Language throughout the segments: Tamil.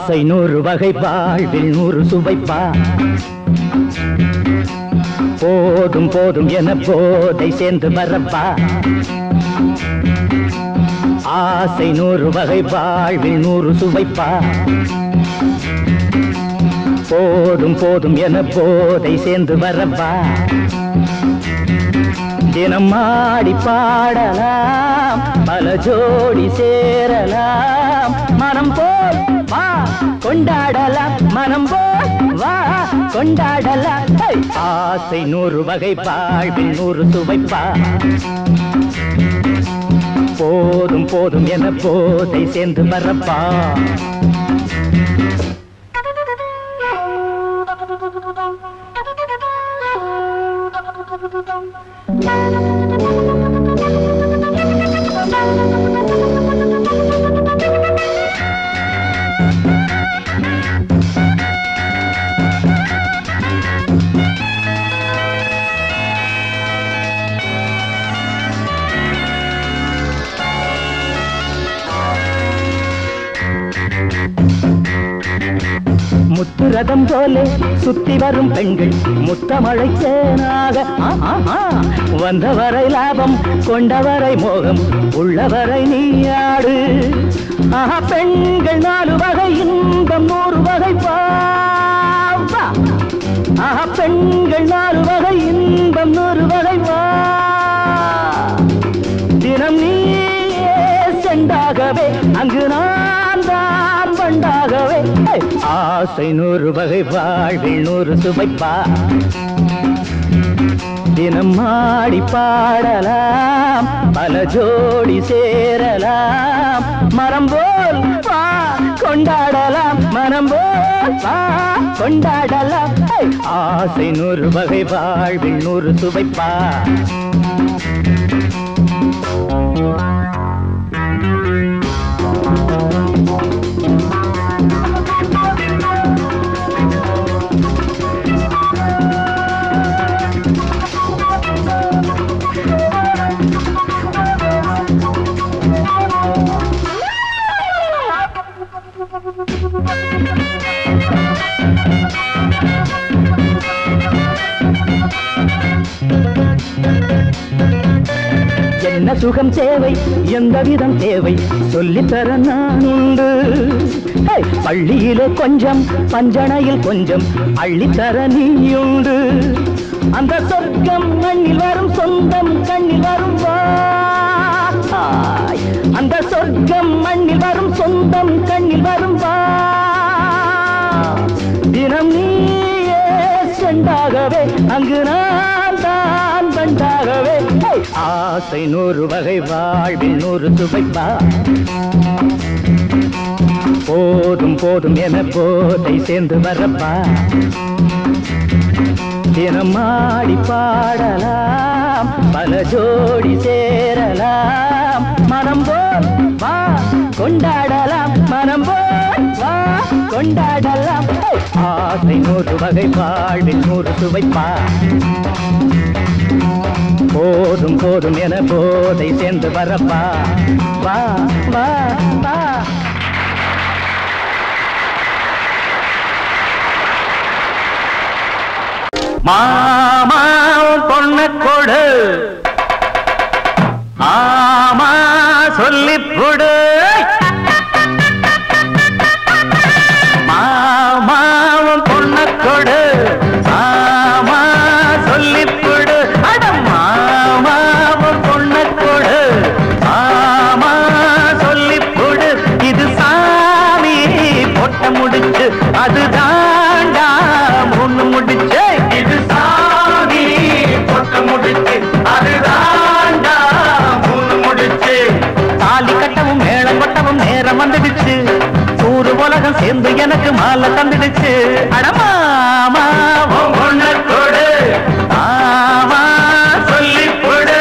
ஆசை நூறு வகை வாழ்வில் நூறு சுவைப்பா போதும் போதும் என போதை சேர்ந்து வரப்பா ஆசை நூறு வகை வாழ்வில் நூறு சுவைப்பா போதும் போதும் என போதை சேர்ந்து வரப்பா தினம் ஆடி பாடலாம் பல ஜோடி சேரலாம் மனம் போல் வா கொண்டாடலாம் மனம் போல் வா கொண்டாடலாம் ஹை! ஆசை நூறு வகை வாழ்வில் நூறு சுவைப்பா போதும் போதும் என போதை சேர்ந்து வரப்பா முத்துரதம் போலே சுத்தி வரும் பெண்கள் முத்தமழை தேனாக ஆ, ஆ, ஆ. வந்தவரை லாபம் கொண்டவரை மோகம் உள்ளவரை நீயாடு ஆஹா பெண்கள் நாலு வகை இன்பம் நூறு வகை பாவா ஆஹா பெண்கள் நாலு வகை இன்பம் நூறு வகை வா தினம் நீயே செண்டாகவே அங்கு நான் தான் பண்டாகவே ஹே! ஆசை நூறு வகை வாழ்வில் நூறு சுவைப்பா தினம் ஆடி பாடலாம் பல ஜோடி சேரலாம் மரம் போல் வா கொண்டாடலாம் மனம் போல் வா கொண்டாடலாம் ஹே! ஆசை நூறு வகை வாழ்வில் நூறு சுவைப்பா என்ன சுகம் தேவை எந்த விதம் தேவை சொல்லித்தர நான் உண்டு ஹே! பள்ளியிலே கொஞ்சம் பஞ்சனையில் கொஞ்சம் அள்ளித்தர நீயுண்டு அந்த சொர்க்கம் மண்ணில் வரும் சொந்தம் கண்ணில் வரும் வாய் அந்த சொர்க்கம் மண்ணில் வரும் சொந்தம் கண்ணில் வரும் வா தினம் நீயே செண்டாகவே அங்கு நான் தான் பண்டாகவே ஹே! ஆசை நூறு வகை வாழ்வில் நூறு சுவைப்பா போதும் போதும் என போதை சேர்ந்து வரப்பா தினம் ஆடி பாடலாம் பல ஜோடி சேரலாம் மனம் போல் வா கொண்டாடலாம் மனம் போல் வா கொண்டாடலாம் ஹே! ஆசை நூறு வகை வாழ்வில் நூறு சுவைப்பா போதும் போதும் என போதை சேர்ந்து வரப்பா வா வா வா மாமா உன் பொண்ண கொடு ஆமா சொல்லிப் கொடு மாமா உன் பொண்ண கொடு ஆமா சொல்லிப் கொடு அட மாமா உன் பொண்ண கொடு ஆமா சொல்லிப் கொடு இது சாமி பொட்ட முடிச்சு அது தாண்டா முன்னு முடிச்சு இது சாமி பொட்ட முடிச்சு அது தாண்டா முன்னு முடிச்சு தாலி கட்டவும் மேளம் கொட்டவும் நேரம் வந்துடுச்சு ஊரு உலகம் சேர்ந்து எனக்கு மாலை தந்துடுச்சு அடமாமா பொண்ண கொடு ஆமா சொல்லிக் கொடு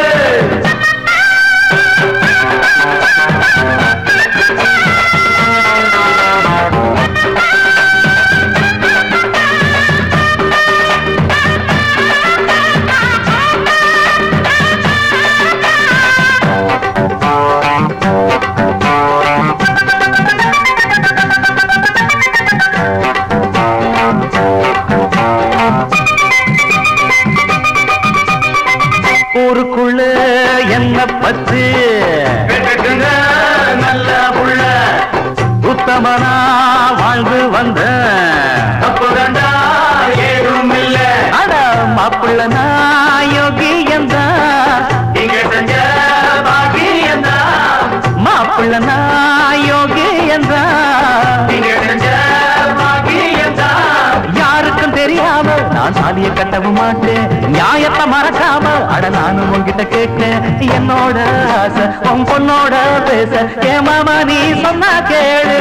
கிடைக்காம நான் சாலிய கட்டவும் மாட்டேன் நியாயத்தை மறக்காம அட நானும் உன்கிட்ட கேட்டேன் என்னோட ஆசை உன் பொண்ணோட பேச ஏ மாமா நீ சொன்னா கேளு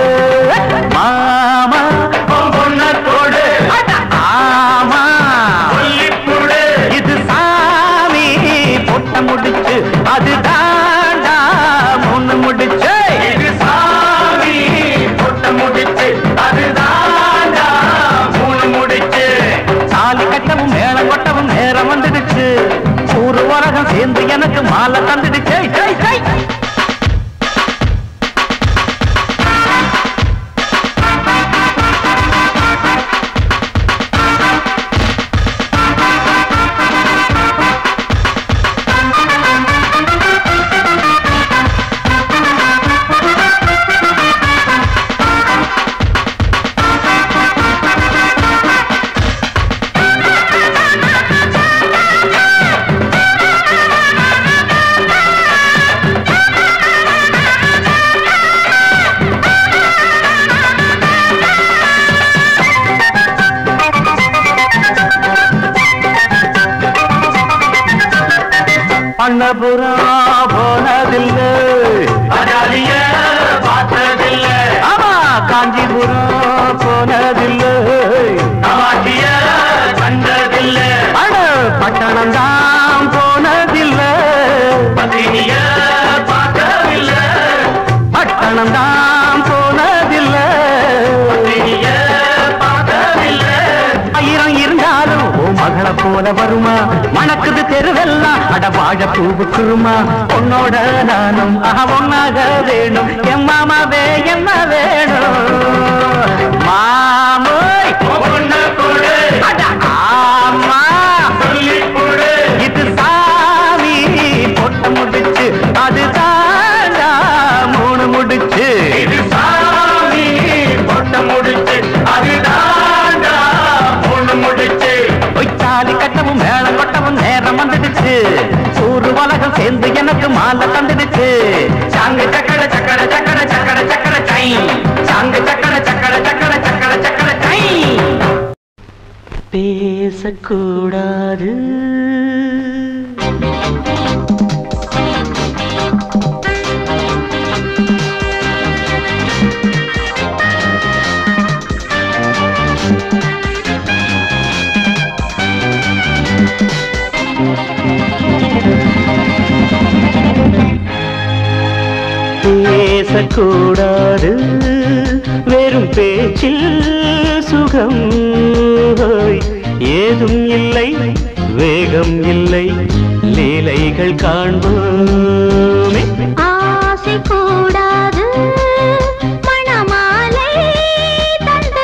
மாமா உன் பொண்ண கொடு ஆமா இது சாமி பொட்ட முடிச்சு அது தாண்டா முன்னு முடிச்சு இது சாமி பொட்ட முடிச்சு அது தாண்டா மூணு முடிச்சு சாலி கட்டவும் மேளம் கொட்டவும் நேரம் வந்துடுச்சு ஊரு உலகம் சேர்ந்து எனக்கு மாலை தந்துடுச்சு ஜெய் ஜெய் பண்ணபுரா போனதில்லை அஜாலிய பார்த்ததில்லை ஆமா காஞ்சிபுரம் போனதில்லை காமாட்சிய கண்டதில்லை அட பட்டணம் தான் போனதில்லை பத்தினிய பார்க்கவில்லை பட்டணம் தான் போனதில்லை பத்தினிய பார்க்கவில்லை ஆயிரம் இருந்தாலும் ஓ மகளை போல வருமா மணக்குது தெருவெல்லாம் அட வாழ பூவு குருமா உன்னோட நானும் ஆஹா ஒன்னாக வேணும் என் மாமாவே என்ன வேணும் மாமோய் பொண்ணு கொடு அட ஆமா சொல்லி கொடு இது சாமி பொட்ட முடிச்சு அது தாண்டா மூணு முடிச்சு இது சாமி பொட்ட முடிச்சு அது தாண்டா பொண்ணு முடிச்சு பொய்ச்சாலி கட்டவும் மேளம் கொட்டவும் நேரம் வந்துடுச்சு ஊரு உலகம் சேர்ந்து எனக்கு மாலை தந்துடுச்சு சாங்கு சக்கர சக்கர சக்கர சக்கர சக்கர சை சாங்கு சக்கர சக்கர சக்கர சக்கர சக்கர சை பேசக்கூடாது பேசக்கூடாது வெறும் பேச்சில் சுகம் ஹோய். ஏதும் இல்லை வேகம் இல்லை லீலைகள் காண்போமே ஆசை கூடாது மணமாலை தந்து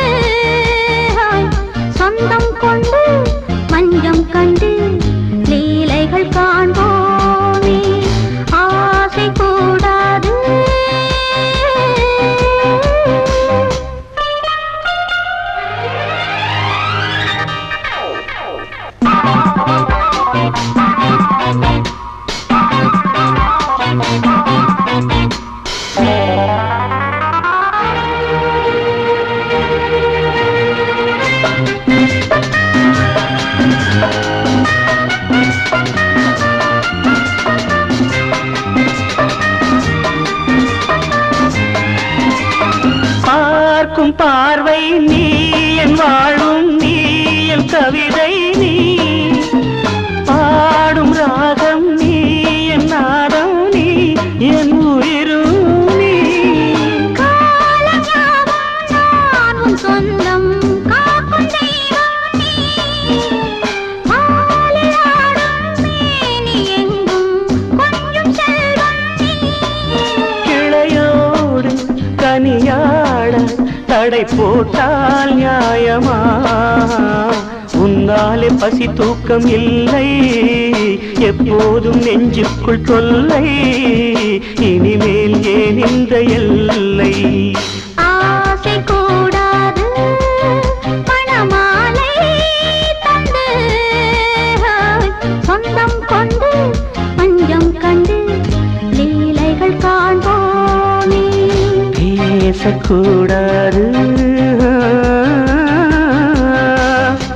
சொந்தம் கொண்டு மஞ்சம் கண்டு லீலைகள் காண்போமே ஆசை கூடாது பார்க்கும் பார்வை நீ என் வாழும் நீ என் கவிதை நீ பாடும் ராகம் நீ என் நாதம் நீ என் உயிரும் நீ காலஞாபம் நான் உன் சொந்தம் காக்கும் தெய்வம் நீ ஆலிலாடும் மேனி எங்கும் கொஞ்சம் செல்வம் நீ கிளையோடு கனியாட தடை போட்டால் நியாயமா உன்னாலே பசி தூக்கம் இல்லை எப்போதும் நெஞ்சுக்குள் தொல்லை இனிமேல் ஏன் இந்த எல்லை ஆசை கூடாது மணமாலை தந்து சொந்தம் கொண்டு பஞ்சம் கண்டு லீலைகள் காண்போமே பேசக்கூடாது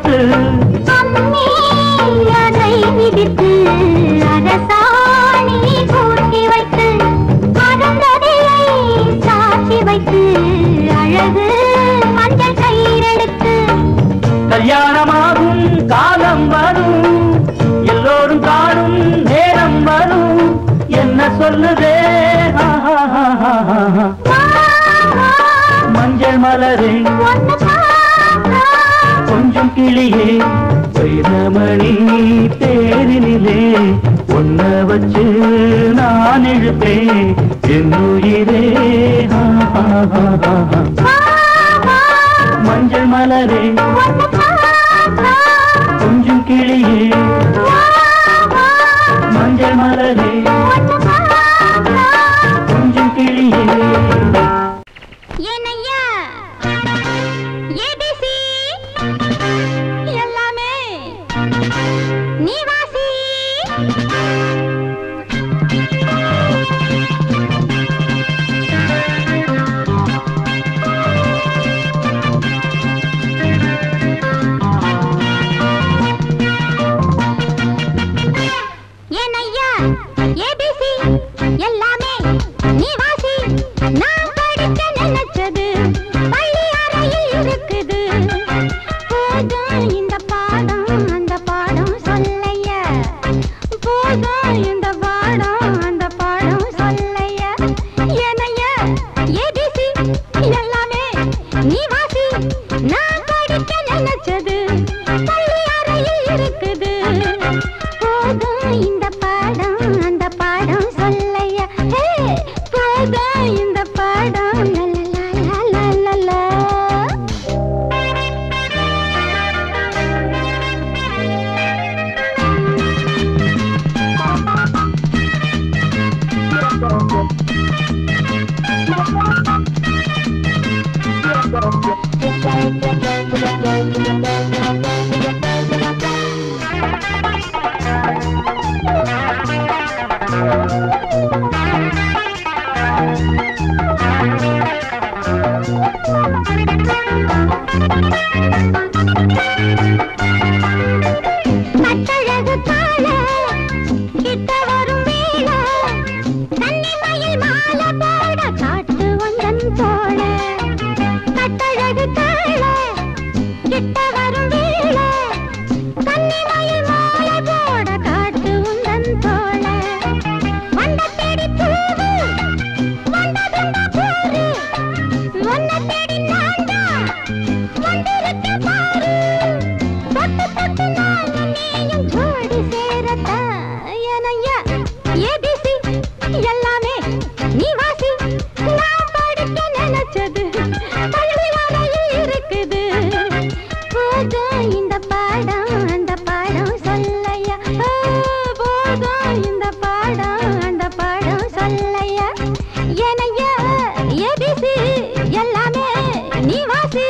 வைத்து அம்மி அதை விதித்து அரசாணி கூட்டி வைத்து அருந்ததியை சாட்சி வைத்து அழகு மஞ்சள் கயிறெடுத்து கல்யாணமாகும் காலம் வரும் எல்லோரும் காணும் நேரம் வரும் என்ன சொல்லுதே ஆ, ஆ, ஆ, ஆ, ஆ. வா, வா, மஞ்சள் மலரே ஒன்னு பார்த்தா கொஞ்சம் கிளியே வைரமணி தேரினிலே ஒன்ன வச்சு நான் இழுப்பேன் என் உயிரே ஆ, ஆ, ஆ, ஆ, ஆ. வா, வா, மஞ்சள் மலரே ஒன்னு பார்த்தா கொஞ்சம் கிளியே வா, வா, மஞ்சள் மலரே ஒன்னு பார்த்தா கொஞ்சம் கிளியே ஏனையா ஏபிசி எல்லாமே நீ வாசி ஏனையா ஏபிசி எல்லாமே நீ வாசி நான் படிக்க நினைச்சது பள்ளி அறையில் இருக்குது போதும் இந்த பாடம் அந்த பாடம் சொல்லைய போதும் இந்த பாடம் அந்த பாடம் சொல்லைய ஏனைய ஏபிசி எல்லாமே நீ வாசி நான் படிக்க நினைச்சது பள்ளி அறையில் இருக்குது போதும் இந்த பாடம் அந்த பாடம் சொல்லையா ஹே, போதும் இந்த பாடம் லலலா, லலலா. கட்டழகு கால கிட்ட வரும் வேளை கன்னிமயில் மாலை போட காட்டு வந்தன் போல கட்டழகு கால கிட்ட வரும் வேளை கன்னிமயில் மாலை போட காட்டு உந்தன் போல வந்த தேடி பூவு வந்ததுண்டா பாரு வந்த தேடி நான்டா வந்திருக்க பாரு தொட்டு தொட்டு நானும் நீயும் ஜோடி சேரத்தான் ஏனையா ஏபிசி எல்லாமே நீ வாசி நான் படிக்க நினைச்சது பள்ளி அறையில் இருக்குது போதும் இந்த பாடம் அந்த பாடம் சொல்லையா ஓ, போதும் இந்த பாடம் அந்த பாடம் சொல்லையா ஏனையா ஏபிசி எல்லாமே நீ வாசி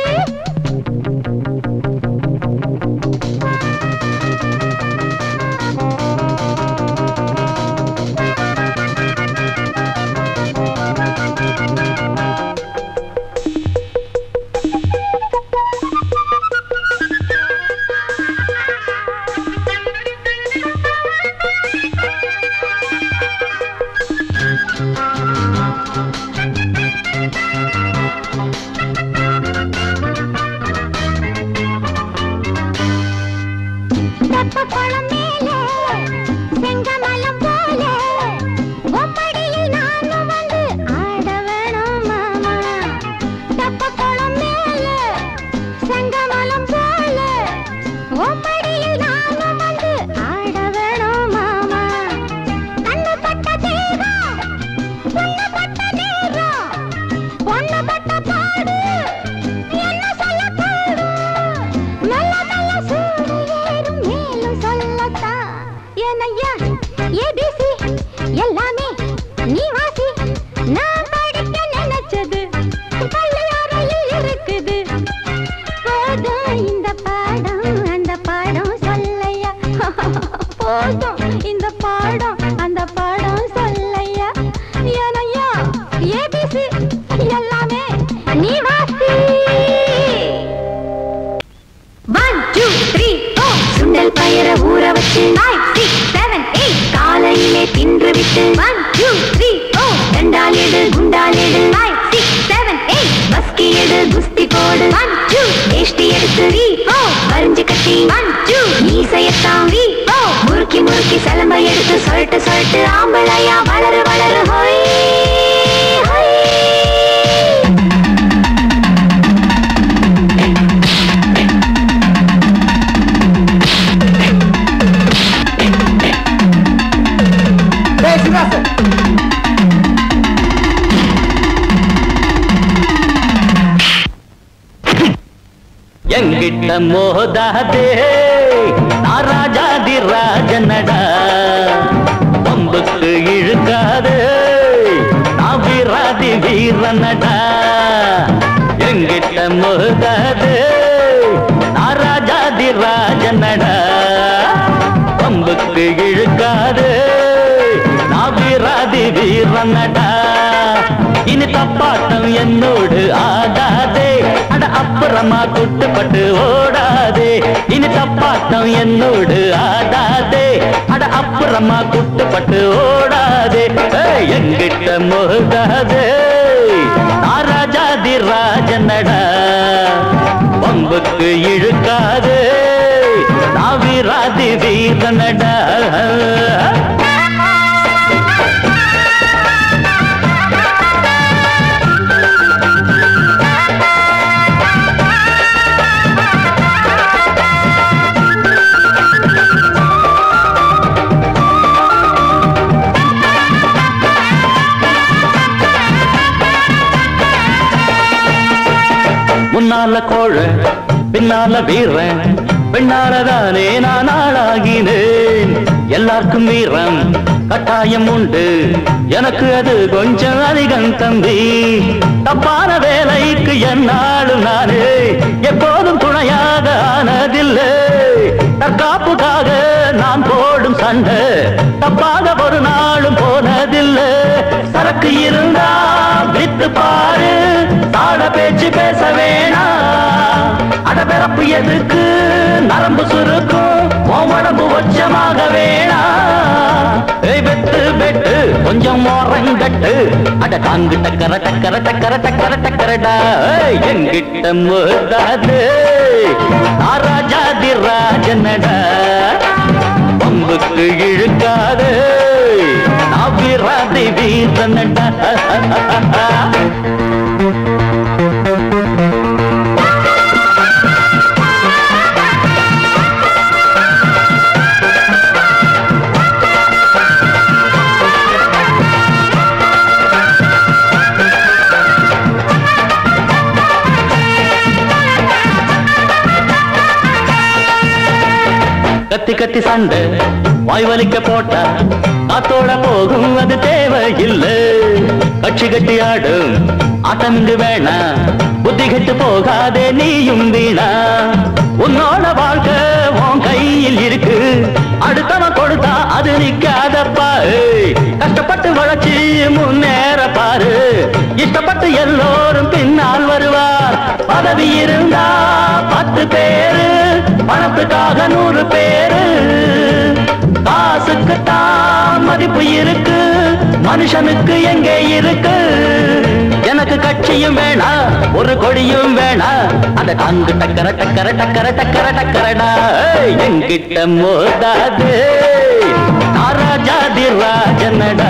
தெப்பக்குளம் மேலே செங்கமலம் போல ஒப்படியில் நானும் வந்து ஆட வேணும் மாமா தெப்பக்குளம் மேலே செங்கமலம் போல ஒப்படியில் நானும் வந்து ஆட வேணும் மாமா கண்ணு பட்ட தேகம் பொண்ணு பட்ட நேரம் பொண்ணு பட்ட பாடு என்ன சொல்ல பாடு மெல்ல மெல்ல சூடு ஏறும் மேலும் சொல்லத்தான் ஏனையா ஏபிசி எல்லாமே நீ வாசி நான் படிக்க நினைச்சது பள்ளி அறையில் இருக்குது போதும் இந்த பாடம் அந்த பாடம் சொல்லையா போதும் இந்த பாடம் அந்த பாடம் சொல்லையா ஏனையா ஏபிசி எல்லாமே நீ வாசி One, வச்சு ஃபைவ் சிக்ஸ் செவன் எயிட் காலையிலே தின்று விட்டு ஒன் டூ த்ரீ ஃபோர் ரெண்டால் எடு குண்டால் எடு ஃபைவ் சிக்ஸ் செவன் எயிட் பஸ்கி எடு குஸ்தி போடு ஒன் டூ ஏஷ்டி எடுத்து த்ரீ ஃபோர் வரிஞ்சு கட்டி ஒன் டூ மீசையத்தான் த்ரீ ஃபோர் முறுக்கி முறுக்கி சிலம்ப எடுத்து சொல்லிட்டு சொல்லிட்டு ஆம்பளையா வளரு வளரு ஹோய் ஹோய் எங்கிட்ட மோதாதே நான் ராஜாதி ராஜனடா பம்புக்கு இழுக்காதே நான் வீராதி வீரனடா எங்கிட்ட மோதாதே நான் ராஜாதி ராஜனடா பம்புக்கு இழுக்காதே நான் வீராதி வீரனடா இனி தப்பாட்டம் என்னோடு ஆடாதே அட அப்புறமா குட்டுப்பட்டு ஓடாதே இனி தப்பாட்டம் என்னோடு ஆடாதே அட அப்புறமா குட்டுப்பட்டு ஓடாதே ஏய், எங்கிட்ட மோதாதே நான் ராஜாதி ராஜனடா பம்புக்கு இழுக்காதே நான் வீராதி வீரனடா முன்னால கோழ பின்னால வீரன் பின்னாலதானே நான் ஆளாகினேன் எல்லாருக்கும் வீரம் கட்டாயம் உண்டு எனக்கு அது கொஞ்சம் அதிகம் தம்பி தப்பான வேலைக்கு என்னாலும் நானே எப்போதும் துணையாக ஆனதில்லை தற்காப்புக்காக நான் போடும் சண்டை தப்பாக ஒரு நாளும் போனதில்லை சரக்கு இருந்தா வித்து பாரு தாட பேச்சு பேச வேணாம் அடபிறப்பு எதுக்கு நரம்பு சுருக்கும் உன் உடம்பு உச்சமாக வேணாம் ஏய் வெட்டு வெட்டு கொஞ்சம் ஓரங்கட்டு அட தாங்கு டக்கர டக்கர டக்கர டக்கர டக்கரடா ஏய், எங்கிட்ட மோதாது நான் ராஜாதி ராஜனடா பம்புக்கு இழுக்காது நான் வீராதி வீரனடா கத்தி கத்தி சண்டை வாய் வலிக்க போட்டா காத்தோட போகும் அது தேவையில்லை கட்சி கட்டி ஆடும் ஆட்டம் இங்கு வேணா புத்தி கெட்டு போகாதே நீயும் வீணா உன்னோட வாழ்க்கை உன் கையில் இருக்கு அடுத்தவன் கொடுத்தா அது நிக்காதப்பா ஏய், கஷ்டப்பட்டு வளர்ச்சி முன்னேற பாரு இஷ்டப்பட்டு எல்லோரும் பின்னால் வருவார் பதவி இருந்தா பத்து பேரு பணத்துக்காக நூறு பேரு காசுக்கு தான் மதிப்பு இருக்கு மனுஷனுக்கு எங்கே இருக்கு எனக்கு கட்சியும் வேணா ஒரு கொடியும் வேணா அத தாங்கு டக்கர டக்கர டக்கர டக்கர டக்கரடா ஏய், என்கிட்ட மோதாது நான் ராஜாதி ராஜனடா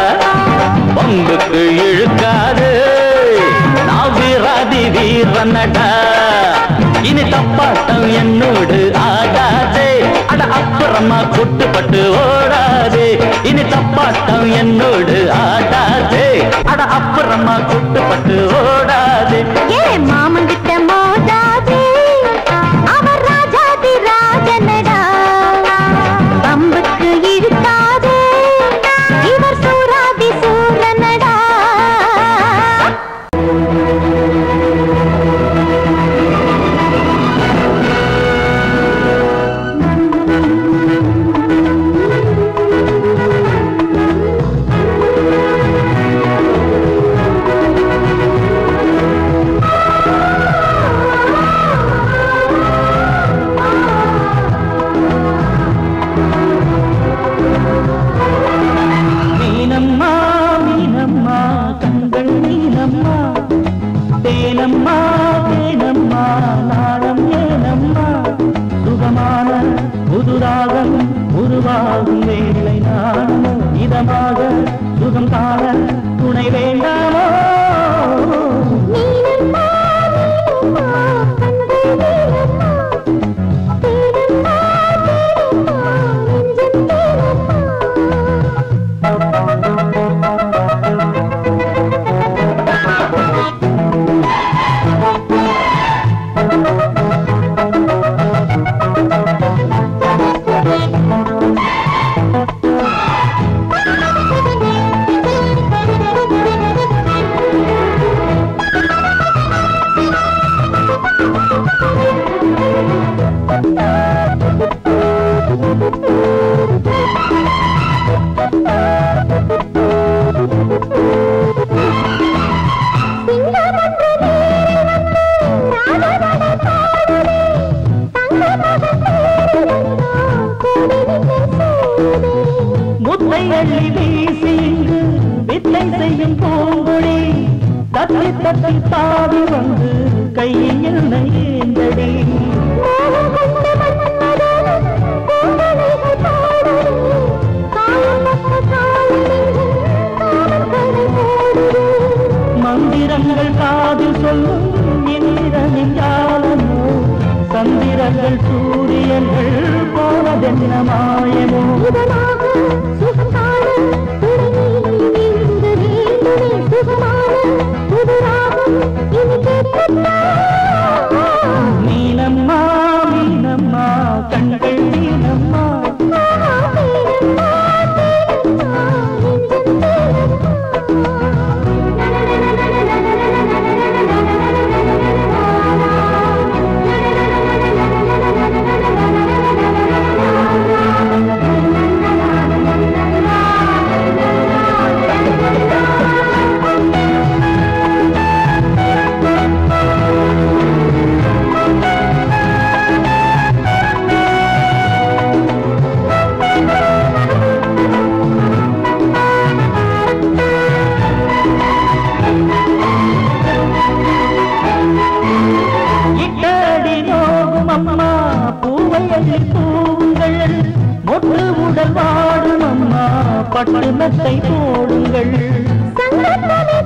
பம்புக்கு இழுக்காது நான் வீராதி வீரனடா இனி தப்பாட்டம் என்னோடு ஆடாதே அட அப்புறமா குட்டுப்பட்டு ஓடாதே இனி தப்பாட்டம் என்னோடு ஆடாதே அட அப்புறமா குட்டுப்பட்டு ஓடாதே ஏ மாமங்கிட்ட மோதாதே அவர் ராஜாதி ராஜனடா பம்புக்கு இழுக்காதே இவர் சூராதி சூரனடா ஏ உருவாகும் வேலை நானுமோ இதமாக சுகம் காண துணை வேண்டாமோ நீலம்மா நீலம்மா கண்கள் நீலம்மா தேடம்மா தேடம்மா நெஞ்சம் தேடம்மா முத்தை அள்ளி வீசி இங்கு வித்தை செய்யும் பூங்குழி தத்தி தத்தி தாவி வந்து கையில் என்னை ஏந்தடி மந்திரங்கள் காதில் சொல்லும் இந்திரனின் ஜாலமோ சந்திரங்கள் சூரியர்கள் போனதென்ன மாயமோ நீலம்மா மீனம்மா கண்கள் நீலம்மா இட்டடி நோகும் அம்மா பூவை அள்ளி பூவுங்கள் மொட்டு உடல் வாடும் அம்மா பட்டு மெத்தை போடுங்கள் சங்கத்தமே